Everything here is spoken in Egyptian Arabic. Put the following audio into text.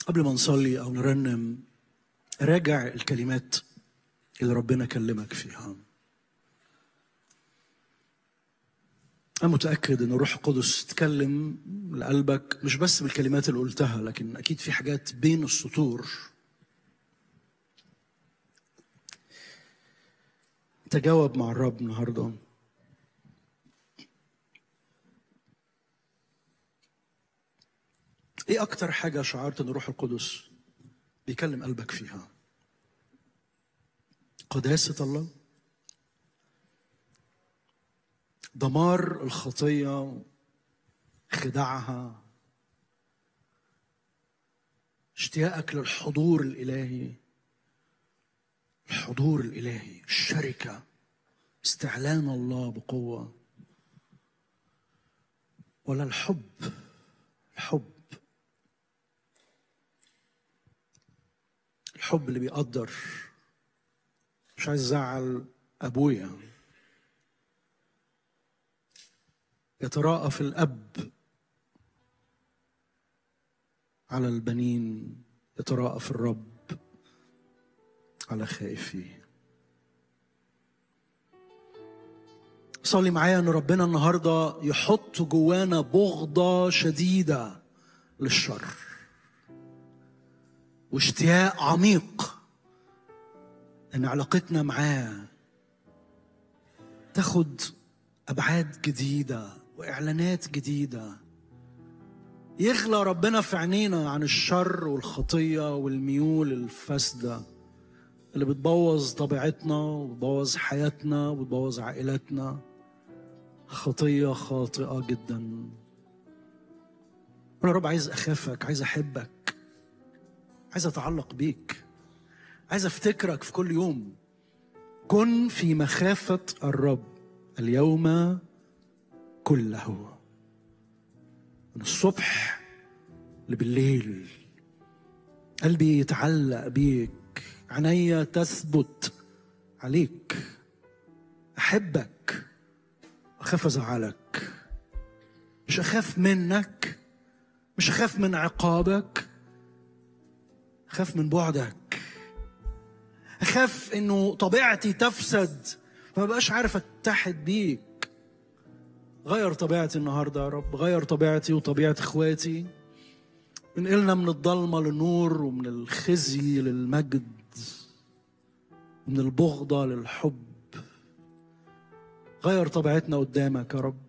قبل ما نصلي او نرنم راجع الكلمات اللي ربنا كلمك فيها أنا متأكد إن الروح القدس تكلم لقلبك مش بس بالكلمات اللي قلتها لكن أكيد في حاجات بين السطور تجاوب مع الرب النهارده ايه اكتر حاجه شعرت ان الروح القدس بيكلم قلبك فيها قداسه الله دمار الخطيه خداعها اشتياقك للحضور الالهي الحضور الالهي الشركه استعلان الله بقوه ولا الحب الحب الحب اللي بيقدر مش عايز ازعل ابويا يتراءف الاب على البنين يتراءف الرب على خائفيه صلي معايا ان ربنا النهارده يحط جوانا بغضه شديده للشر واشتياق عميق ان علاقتنا معاه تاخد ابعاد جديده واعلانات جديده يغلى ربنا في عينينا عن الشر والخطيه والميول الفاسده اللي بتبوظ طبيعتنا وبتبوظ حياتنا وبتبوظ عائلاتنا خطيه خاطئه جدا انا رب عايز اخافك عايز احبك عايز اتعلق بيك عايز افتكرك في كل يوم كن في مخافه الرب اليوم كله من الصبح لبالليل قلبي يتعلق بيك عينيا تثبت عليك احبك اخاف ازعلك مش اخاف منك مش اخاف من عقابك اخاف من بعدك اخاف انه طبيعتي تفسد فما بقاش عارف اتحد بيك غير طبيعتي النهارده يا رب غير طبيعتي وطبيعه اخواتي انقلنا من الضلمه للنور ومن الخزي للمجد ومن البغضه للحب غير طبيعتنا قدامك يا رب